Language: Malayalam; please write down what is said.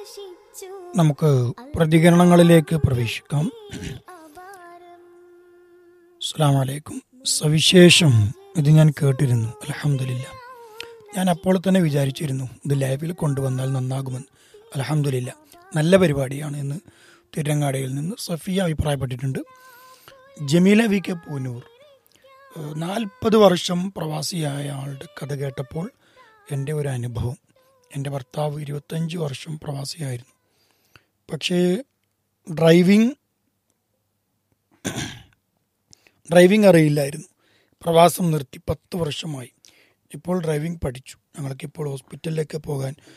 നമുക്ക് പ്രതികരണങ്ങളിലേക്ക് പ്രവേശിക്കാം അസ്സാം വലൈക്കും സവിശേഷം ഇത് ഞാൻ കേട്ടിരുന്നു അലഹമില്ല ഞാൻ അപ്പോൾ തന്നെ വിചാരിച്ചിരുന്നു ഇത് ലൈവിൽ കൊണ്ടുവന്നാൽ നന്നാകുമെന്ന് അലഹമില്ല നല്ല പരിപാടിയാണ് എന്ന് തിരങ്ങാടയിൽ നിന്ന് സഫിയ അഭിപ്രായപ്പെട്ടിട്ടുണ്ട് ജമീല വി കെ പൂനൂർ നാൽപ്പത് വർഷം പ്രവാസിയായ ആളുടെ കഥ കേട്ടപ്പോൾ എൻ്റെ ഒരു അനുഭവം എൻ്റെ ഭർത്താവ് ഇരുപത്തഞ്ച് വർഷം പ്രവാസിയായിരുന്നു പക്ഷേ ഡ്രൈവിംഗ് ഡ്രൈവിംഗ് അറിയില്ലായിരുന്നു പ്രവാസം നിർത്തി പത്ത് വർഷമായി ഇപ്പോൾ ഡ്രൈവിംഗ് പഠിച്ചു ഞങ്ങൾക്കിപ്പോൾ ഹോസ്പിറ്റലിലേക്ക് പോകാൻ